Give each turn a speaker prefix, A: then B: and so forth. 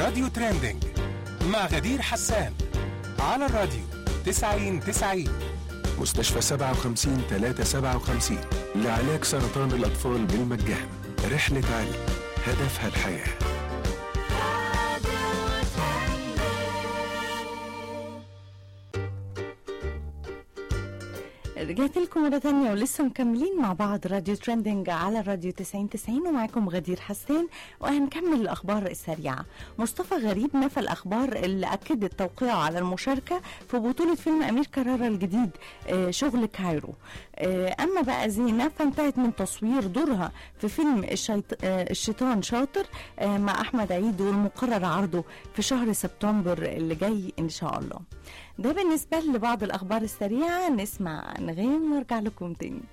A: راديو تريندينج مع غدير حسان على الراديو 90 90
B: مستشفى 57 357 لعلاج سرطان الأطفال بالمجان رحلة علم هدفها الحياه
C: رجعت لكم مرة تانية ولسه مكملين مع بعض راديو ترندنج على الراديو 90 90 ومعاكم غدير حسان وهنكمل الأخبار السريعة مصطفى غريب نفى الأخبار اللي أكدت توقيعه على المشاركة في بطولة فيلم أمير كرارة الجديد آه، شغل كايرو آه، أما بقى زينة فانتهت من تصوير دورها في فيلم الشيط... آه، الشيطان شاطر آه، مع أحمد عيد والمقرر عرضه في شهر سبتمبر اللي جاي إن شاء الله ده بالنسبة لبعض الأخبار السريعة نسمع نغيم ونرجع لكم تاني